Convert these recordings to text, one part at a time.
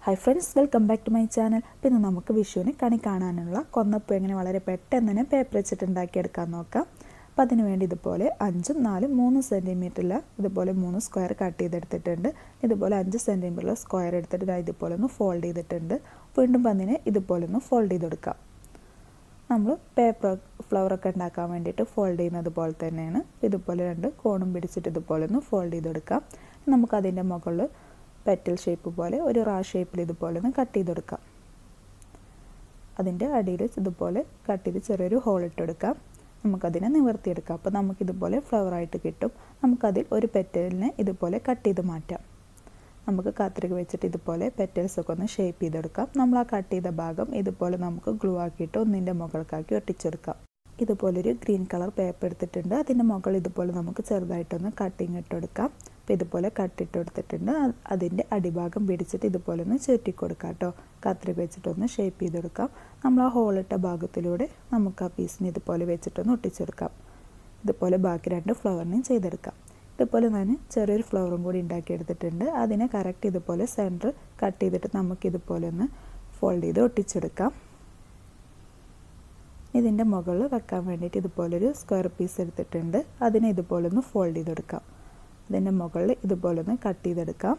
hi friends welcome back to my channel പിന്നെ നമുക്ക് വിഷുവിന് കണി കാണാനുള്ള കൊന്നപ്പ് എങ്ങനെ വളരെ പെട്ടെന്ന് തന്നെ പേപ്പർ വെച്ചിട്ട് ഉണ്ടാക്കിയെടുക്കാൻ നോക്കാം അപ്പം അതിന് വേണ്ടി ഇതുപോലെ അഞ്ചും നാലും മൂന്ന് സെൻറ്റിമീറ്ററിൽ ഇതുപോലെ മൂന്ന് സ്ക്വയർ കട്ട് ചെയ്തെടുത്തിട്ടുണ്ട് ഇതുപോലെ അഞ്ച് സെൻറ്റിമീറ്ററിൽ സ്ക്വയർ എടുത്തിട്ട് ഞാൻ ഇതുപോലെ ഒന്ന് ഫോൾഡ് ചെയ്തിട്ടുണ്ട് വീണ്ടും പന്നിനെ ഇതുപോലെ ഒന്ന് ഫോൾഡ് ചെയ്തെടുക്കാം നമ്മൾ പേപ്പർ ഫ്ലവറൊക്കെ ഉണ്ടാക്കാൻ വേണ്ടിയിട്ട് ഫോൾഡ് ചെയ്യുന്നത് പോലെ തന്നെയാണ് ഇതുപോലെ രണ്ട് കോണും പിടിച്ചിട്ട് ഇതുപോലെ ഒന്ന് ഫോൾഡ് ചെയ്തെടുക്കാം നമുക്കതിൻ്റെ മുകളിൽ പെറ്റൽ ഷേപ്പ് പോലെ ഒരു റാ ഷേപ്പിൽ ഇതുപോലെ ഒന്ന് കട്ട് ചെയ്തെടുക്കാം അതിൻ്റെ അടിയിൽ ഇതുപോലെ കട്ട് ചെയ്ത് ചെറിയൊരു ഹോൾ ഇട്ടെടുക്കാം നമുക്കതിനെ നിവർത്തിയെടുക്കാം അപ്പോൾ നമുക്കിതുപോലെ ഫ്ലവറായിട്ട് കിട്ടും നമുക്കതിൽ ഒരു പെറ്റലിനെ ഇതുപോലെ കട്ട് ചെയ്ത് മാറ്റാം നമുക്ക് കത്രിക വെച്ചിട്ട് ഇതുപോലെ പെറ്റൽസ് ഒക്കെ ഒന്ന് ഷേപ്പ് ചെയ്തെടുക്കാം നമ്മൾ ആ കട്ട് ചെയ്ത ഭാഗം ഇതുപോലെ നമുക്ക് ഗ്ലൂ ആക്കിയിട്ട് ഒന്നിൻ്റെ മുകൾക്കാക്കി ഒട്ടിച്ചെടുക്കാം ഇതുപോലൊരു ഗ്രീൻ കളർ പേപ്പർ എടുത്തിട്ടുണ്ട് അതിൻ്റെ മുകളിൽ ഇതുപോലെ നമുക്ക് ചെറുതായിട്ടൊന്ന് കട്ടിങ് ഇട്ടെടുക്കാം അപ്പോൾ ഇതുപോലെ കട്ടിട്ട് കൊടുത്തിട്ടുണ്ട് അതിൻ്റെ അടിഭാഗം പിടിച്ചിട്ട് ഇതുപോലെ ഒന്ന് ചുരുട്ടി കൊടുക്കാം കേട്ടോ കത്രിക വെച്ചിട്ടൊന്ന് ഷേപ്പ് ചെയ്തെടുക്കാം നമ്മൾ ആ ഹോളിട്ട ഭാഗത്തിലൂടെ നമുക്ക് ആ പീസിന് ഇതുപോലെ വെച്ചിട്ടൊന്ന് ഒട്ടിച്ചെടുക്കാം ഇതുപോലെ ബാക്കി രണ്ട് ഫ്ലവറിനെയും ചെയ്തെടുക്കാം ഇതുപോലെ ഞാൻ ചെറിയൊരു ഫ്ലവറും കൂടി ഉണ്ടാക്കിയെടുത്തിട്ടുണ്ട് അതിനെ കറക്റ്റ് ഇതുപോലെ സെൻറ്റർ കട്ട് ചെയ്തിട്ട് നമുക്ക് ഇതുപോലെ ഒന്ന് ഫോൾഡ് ചെയ്ത് ഒട്ടിച്ചെടുക്കാം ഇതിൻ്റെ മുകളിൽ വെക്കാൻ വേണ്ടിയിട്ട് ഇതുപോലൊരു സ്ക്വയർ പീസ് എടുത്തിട്ടുണ്ട് അതിനെ ഇതുപോലെ ഒന്ന് ഫോൾഡ് ചെയ്തെടുക്കാം അതിൻ്റെ മുകളിൽ ഇതുപോലെ ഒന്ന് കട്ട് ചെയ്തെടുക്കാം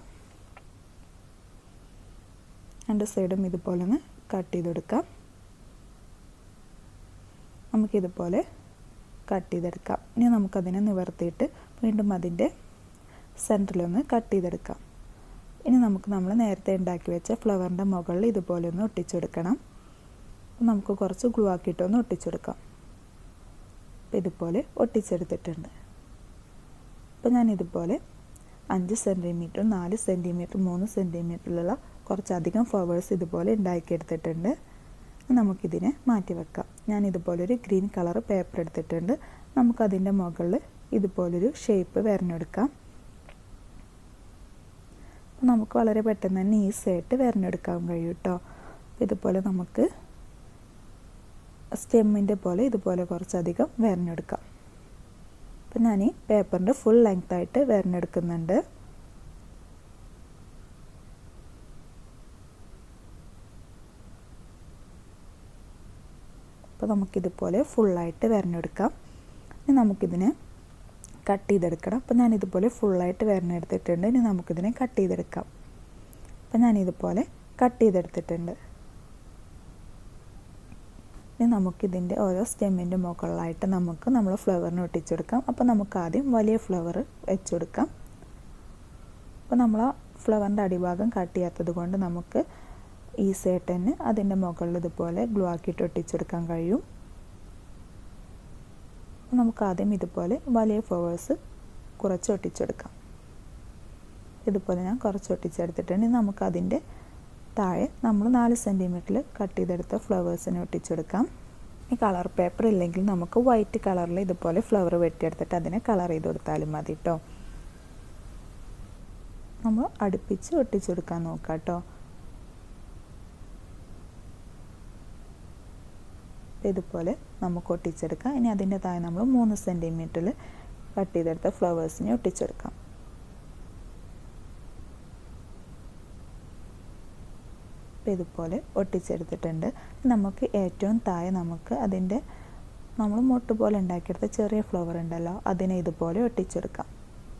രണ്ട് സൈഡും ഇതുപോലെ ഒന്ന് കട്ട് ചെയ്തെടുക്കാം നമുക്കിതുപോലെ കട്ട് ചെയ്തെടുക്കാം ഇനി നമുക്കതിനെ നിവർത്തിയിട്ട് വീണ്ടും അതിൻ്റെ സെൻറ്ററിലൊന്ന് കട്ട് ചെയ്തെടുക്കാം ഇനി നമുക്ക് നമ്മൾ നേരത്തെ ഉണ്ടാക്കി വെച്ച ഫ്ലവറിൻ്റെ മുകളിൽ ഇതുപോലെ ഒന്ന് ഒട്ടിച്ചെടുക്കണം നമുക്ക് കുറച്ച് ഗ്ലൂ ആക്കിയിട്ടൊന്ന് ഒട്ടിച്ചെടുക്കാം അപ്പോൾ ഇതുപോലെ ഒട്ടിച്ചെടുത്തിട്ടുണ്ട് അപ്പോൾ ഞാൻ ഇതുപോലെ അഞ്ച് സെൻറ്റിമീറ്റർ നാല് സെൻറ്റിമീറ്റർ മൂന്ന് സെൻറ്റിമീറ്ററിലുള്ള കുറച്ചധികം ഫ്ലവേഴ്സ് ഇതുപോലെ ഉണ്ടാക്കിയെടുത്തിട്ടുണ്ട് നമുക്കിതിനെ മാറ്റി വെക്കാം ഞാൻ ഇതുപോലൊരു ഗ്രീൻ കളർ പേപ്പർ എടുത്തിട്ടുണ്ട് നമുക്കതിൻ്റെ മുകളിൽ ഇതുപോലൊരു ഷേപ്പ് വരഞ്ഞെടുക്കാം അപ്പോൾ നമുക്ക് വളരെ പെട്ടെന്ന് തന്നെ ഈസി ആയിട്ട് വരഞ്ഞെടുക്കാൻ കഴിയും കേട്ടോ ഇതുപോലെ നമുക്ക് സ്റ്റെമ്മിൻ്റെ പോലെ ഇതുപോലെ കുറച്ചധികം വരഞ്ഞെടുക്കാം അപ്പം ഞാൻ ഈ പേപ്പറിൻ്റെ ഫുൾ ലെങ്ത് ആയിട്ട് വരഞ്ഞെടുക്കുന്നുണ്ട് അപ്പോൾ നമുക്കിതുപോലെ ഫുള്ളായിട്ട് വരഞ്ഞെടുക്കാം ഇനി നമുക്കിതിനെ കട്ട് ചെയ്തെടുക്കണം അപ്പോൾ ഞാൻ ഇതുപോലെ ഫുള്ളായിട്ട് വരഞ്ഞെടുത്തിട്ടുണ്ട് ഇനി നമുക്കിതിനെ കട്ട് ചെയ്തെടുക്കാം അപ്പോൾ ഞാൻ ഇതുപോലെ കട്ട് ചെയ്തെടുത്തിട്ടുണ്ട് ഇനി നമുക്കിതിൻ്റെ ഓരോ സ്റ്റെമ്മിൻ്റെ മുകളിലായിട്ട് നമുക്ക് നമ്മൾ ഫ്ലവറിന് ഒട്ടിച്ചെടുക്കാം അപ്പോൾ നമുക്ക് ആദ്യം വലിയ ഫ്ലവർ വെച്ചെടുക്കാം അപ്പോൾ നമ്മൾ ആ ഫ്ലവറിൻ്റെ അടിഭാഗം കട്ട് ചെയ്യാത്തത് കൊണ്ട് നമുക്ക് ഈസി ആയിട്ട് തന്നെ അതിൻ്റെ മുകളിൽ ഇതുപോലെ ഗ്ലൂ ആക്കിയിട്ട് ഒട്ടിച്ചെടുക്കാൻ കഴിയും നമുക്ക് ആദ്യം ഇതുപോലെ വലിയ ഫ്ലവേഴ്സ് കുറച്ച് ഒട്ടിച്ചെടുക്കാം ഇതുപോലെ ഞാൻ കുറച്ച് ഒട്ടിച്ചെടുത്തിട്ടുണ്ട് നമുക്ക് അതിൻ്റെ താഴെ നമ്മൾ നാല് സെൻറ്റിമീറ്ററിൽ കട്ട് ചെയ്തെടുത്ത ഫ്ലവേഴ്സിനെ ഒട്ടിച്ചെടുക്കാം ഈ കളർ പേപ്പർ ഇല്ലെങ്കിൽ നമുക്ക് വൈറ്റ് കളറിൽ ഇതുപോലെ ഫ്ലവർ വെട്ടിയെടുത്തിട്ട് അതിനെ കളർ ചെയ്ത് കൊടുത്താലും മതി കേട്ടോ നമ്മൾ അടുപ്പിച്ച് ഒട്ടിച്ചെടുക്കാൻ നോക്കാം കേട്ടോ ഇതുപോലെ നമുക്ക് ഒട്ടിച്ചെടുക്കാം ഇനി അതിൻ്റെ താഴെ നമ്മൾ മൂന്ന് സെൻറ്റിമീറ്ററിൽ കട്ട് ചെയ്തെടുത്ത ഫ്ലവേഴ്സിനെ ഒട്ടിച്ചെടുക്കാം ഇതുപോലെ ഒട്ടിച്ചെടുത്തിട്ടുണ്ട് നമുക്ക് ഏറ്റവും താഴെ നമുക്ക് അതിൻ്റെ നമ്മൾ മുട്ട് പോലെ ഉണ്ടാക്കിയെടുത്ത ചെറിയ ഫ്ലവർ ഉണ്ടല്ലോ അതിനെ ഇതുപോലെ ഒട്ടിച്ചെടുക്കാം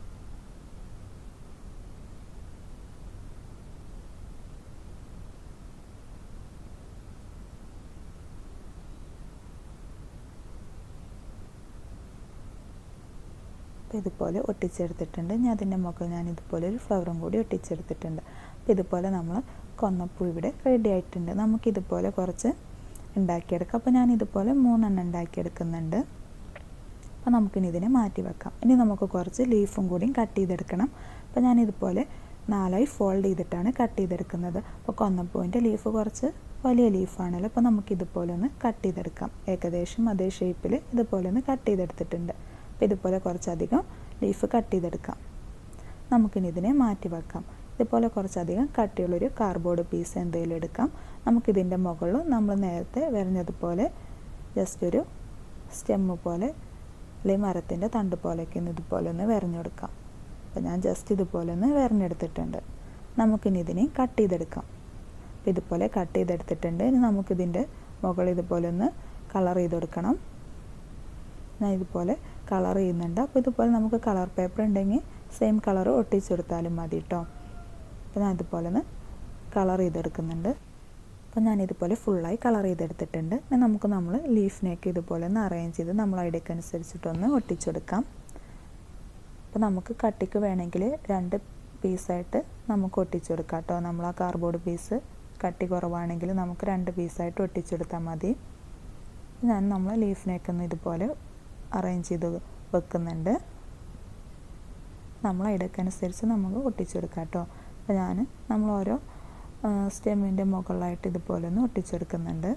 അപ്പോൾ ഇതുപോലെ ഒട്ടിച്ചെടുത്തിട്ടുണ്ട് ഞാൻ അതിൻ്റെ മുകളിൽ ഞാൻ ഇതുപോലെ ഒരു ഫ്ലവറും കൂടി ഒട്ടിച്ചെടുത്തിട്ടുണ്ട് അപ്പോൾ ഇതുപോലെ നമ്മൾ കൊന്നപ്പൂ ഇവിടെ റെഡി ആയിട്ടുണ്ട് നമുക്കിതുപോലെ കുറച്ച് ഉണ്ടാക്കിയെടുക്കാം അപ്പോൾ ഞാൻ ഇതുപോലെ മൂന്നെണ്ണം ഉണ്ടാക്കിയെടുക്കുന്നുണ്ട് അപ്പോൾ നമുക്കിനി ഇതിനെ മാറ്റി വെക്കാം ഇനി നമുക്ക് കുറച്ച് ലീഫും കൂടിയും കട്ട് ചെയ്തെടുക്കണം അപ്പോൾ ഞാൻ ഇതുപോലെ നാലായി ഫോൾഡ് ചെയ്തിട്ടാണ് കട്ട് ചെയ്തെടുക്കുന്നത് അപ്പോൾ കൊന്നപ്പൂവിൻ്റെ ലീഫ് കുറച്ച് വലിയ ലീഫാണല്ലോ അപ്പോൾ നമുക്കിതുപോലെ ഒന്ന് കട്ട് ചെയ്തെടുക്കാം ഏകദേശം അതേ ഷേപ്പിൽ ഇതുപോലെ ഒന്ന് കട്ട് ചെയ്തെടുത്തിട്ടുണ്ട് അപ്പോൾ ഇതുപോലെ കുറച്ചധികം ലീഫ് കട്ട് ചെയ്തെടുക്കാം നമുക്കിനി ഇതിനെ മാറ്റി വെക്കാം ഇതുപോലെ കുറച്ചധികം കട്ടിയുള്ളൊരു കാർഡ്ബോർഡ് പീസ് എന്തെങ്കിലും എടുക്കാം നമുക്കിതിൻ്റെ മുകളിൽ നമ്മൾ നേരത്തെ വരഞ്ഞതുപോലെ ജസ്റ്റ് ഒരു സ്റ്റെമ്മ് പോലെ അല്ലെങ്കിൽ മരത്തിൻ്റെ തണ്ട് പോലെയൊക്കെ ഒന്ന് ഇതുപോലെ ഒന്ന് വരഞ്ഞെടുക്കാം അപ്പോൾ ഞാൻ ജസ്റ്റ് ഇതുപോലെ ഒന്ന് വരഞ്ഞെടുത്തിട്ടുണ്ട് നമുക്കിനി ഇതിനെ കട്ട് ചെയ്തെടുക്കാം അപ്പോൾ ഇതുപോലെ കട്ട് ചെയ്തെടുത്തിട്ടുണ്ട് ഇനി നമുക്കിതിൻ്റെ മുകളിൽ ഇതുപോലെ ഒന്ന് കളർ ചെയ്ത് കൊടുക്കണം ഞാൻ ഇതുപോലെ കളർ ചെയ്യുന്നുണ്ട് അപ്പോൾ ഇതുപോലെ നമുക്ക് കളർ പേപ്പർ ഉണ്ടെങ്കിൽ സെയിം കളർ ഒട്ടിച്ചെടുത്താലും മതി കേട്ടോ അപ്പോൾ ഞാൻ ഇതുപോലെ ഒന്ന് കളർ ചെയ്തെടുക്കുന്നുണ്ട് അപ്പോൾ ഞാൻ ഇതുപോലെ ഫുള്ളായി കളർ ചെയ്തെടുത്തിട്ടുണ്ട് ഇനി നമുക്ക് നമ്മൾ ലീഫിനെയൊക്കെ ഇതുപോലെ ഒന്ന് അറേഞ്ച് ചെയ്ത് നമ്മൾ ഐഡിയക്ക് അനുസരിച്ചിട്ടൊന്ന് ഒട്ടിച്ചെടുക്കാം അപ്പോൾ നമുക്ക് കട്ടിക്ക് വേണമെങ്കിൽ രണ്ട് പീസായിട്ട് നമുക്ക് ഒട്ടിച്ചെടുക്കാം കേട്ടോ നമ്മൾ ആ കാർഡ്ബോർഡ് പീസ് കട്ടി കുറവാണെങ്കിൽ നമുക്ക് രണ്ട് പീസായിട്ട് ഒട്ടിച്ചെടുത്താൽ മതി ഞാൻ നമ്മൾ ലീഫിനെയൊക്കെ ഒന്ന് ഇതുപോലെ അറേഞ്ച് ചെയ്ത് വെക്കുന്നുണ്ട് നമ്മൾ ഇടയ്ക്കനുസരിച്ച് നമുക്ക് ഒട്ടിച്ചെടുക്കാം കേട്ടോ അപ്പോൾ ഞാൻ നമ്മൾ ഓരോ സ്റ്റെമ്മിൻ്റെ മുകളിലായിട്ട് ഇതുപോലെ ഒന്ന് ഒട്ടിച്ചെടുക്കുന്നുണ്ട്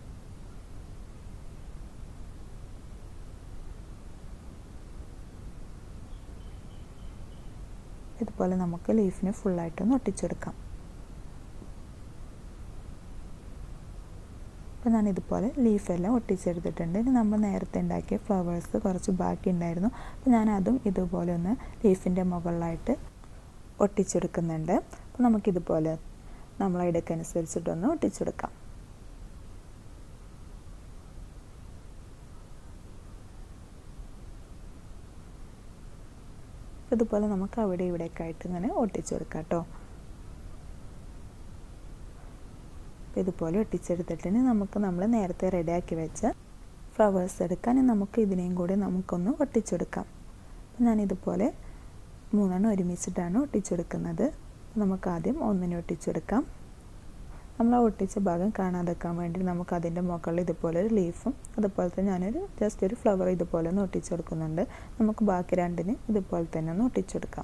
ഇതുപോലെ നമുക്ക് ലീഫിനെ ഫുള്ളായിട്ടൊന്ന് ഒട്ടിച്ചെടുക്കാം അപ്പോൾ ഞാൻ ഇതുപോലെ ലീഫെല്ലാം ഒട്ടിച്ചെടുത്തിട്ടുണ്ട് ഇനി നമ്മൾ നേരത്തെ ഉണ്ടാക്കിയ ഫ്ലവേഴ്സ് കുറച്ച് ബാക്കി ഉണ്ടായിരുന്നു അപ്പോൾ ഞാൻ അതും ഇതുപോലെ ഒന്ന് ലീഫിൻ്റെ മുകളിലായിട്ട് ഒട്ടിച്ചെടുക്കുന്നുണ്ട് അപ്പോൾ നമുക്കിതുപോലെ നമ്മൾ ഇടയ്ക്കനുസരിച്ചിട്ടൊന്ന് ഒട്ടിച്ചെടുക്കാം ഇതുപോലെ നമുക്ക് അവിടെ ഇവിടെയൊക്കെ ആയിട്ട് ഇങ്ങനെ ഒട്ടിച്ചെടുക്കാം കേട്ടോ അപ്പോൾ ഇതുപോലെ ഒട്ടിച്ചെടുത്തിട്ട് നമുക്ക് നമ്മൾ നേരത്തെ റെഡിയാക്കി വെച്ച ഫ്ലവേഴ്സ് എടുക്കാൻ നമുക്ക് ഇതിനെയും കൂടി നമുക്കൊന്ന് ഒട്ടിച്ചെടുക്കാം അപ്പോൾ ഞാൻ ഇതുപോലെ മൂന്നെണ്ണം ഒരുമിച്ചിട്ടാണ് ഒട്ടിച്ചെടുക്കുന്നത് നമുക്ക് ആദ്യം ഒന്നിനെ ഒട്ടിച്ചെടുക്കാം നമ്മൾ ആ ഒട്ടിച്ച ഭാഗം കാണാതെക്കാൻ വേണ്ടി നമുക്ക് അതിൻ്റെ മുകളിൽ ഇതുപോലെ ഒരു ലീഫും അതുപോലെ തന്നെ ഞാനൊരു ജസ്റ്റ് ഒരു ഫ്ലവർ ഇതുപോലെ ഒന്ന് ഒട്ടിച്ചെടുക്കുന്നുണ്ട് നമുക്ക് ബാക്കി രണ്ടിന് ഇതുപോലെ തന്നെ ഒന്ന് ഒട്ടിച്ചെടുക്കാം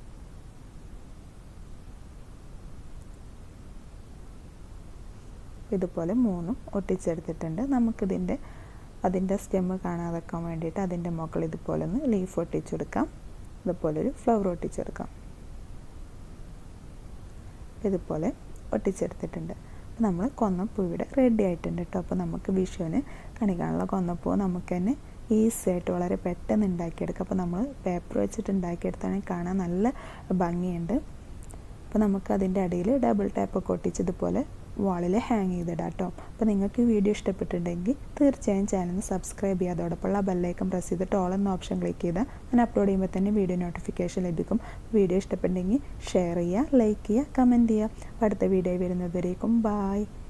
ഇതുപോലെ മൂന്നും ഒട്ടിച്ചെടുത്തിട്ടുണ്ട് നമുക്കിതിൻ്റെ അതിൻ്റെ സ്റ്റെമ്മ് കാണാതെക്കാൻ വേണ്ടിയിട്ട് അതിൻ്റെ മുകളിൽ ഇതുപോലെ ഒന്ന് ലീഫ് ഒട്ടിച്ചെടുക്കാം ഇതുപോലെ ഒരു ഫ്ലവർ ഒട്ടിച്ചെടുക്കാം ഇതുപോലെ ഒട്ടിച്ചെടുത്തിട്ടുണ്ട് അപ്പോൾ നമ്മൾ കൊന്നപ്പൂ ഇവിടെ റെഡി ആയിട്ടുണ്ട് കേട്ടോ അപ്പോൾ നമുക്ക് വിഷുവിന് കണി കാണുള്ള കൊന്നപ്പൂ നമുക്ക് തന്നെ ഈസി ആയിട്ട് വളരെ പെട്ടെന്ന് ഉണ്ടാക്കിയെടുക്കാം അപ്പോൾ നമ്മൾ പേപ്പർ വെച്ചിട്ട് ഉണ്ടാക്കിയെടുത്താണെങ്കിൽ കാണാൻ നല്ല ഭംഗിയുണ്ട് അപ്പോൾ നമുക്ക് അതിൻ്റെ അടിയിൽ ഡബിൾ ടാപ്പൊക്കെ ഒട്ടിച്ച് ഇതുപോലെ വാളിൽ ഹാങ് ചെയ്തിടാം കേട്ടോ അപ്പോൾ നിങ്ങൾക്ക് ഈ വീഡിയോ ഇഷ്ടപ്പെട്ടിട്ടുണ്ടെങ്കിൽ തീർച്ചയായും ചാനൽ സബ്സ്ക്രൈബ് ചെയ്യുക അതോടൊപ്പമുള്ള ബെല്ലൈക്കൺ പ്രസ് ചെയ്തിട്ട് ഓൾ എന്ന ഓപ്ഷൻ ക്ലിക്ക് ചെയ്താൽ ഞാൻ അപ്ലോഡ് ചെയ്യുമ്പോൾ തന്നെ വീഡിയോ നോട്ടിഫിക്കേഷൻ ലഭിക്കും വീഡിയോ ഇഷ്ടപ്പെട്ടെങ്കിൽ ഷെയർ ചെയ്യുക ലൈക്ക് ചെയ്യുക കമൻറ്റ് ചെയ്യുക അടുത്ത വീഡിയോ വരുന്നതുവരേക്കും ബായ്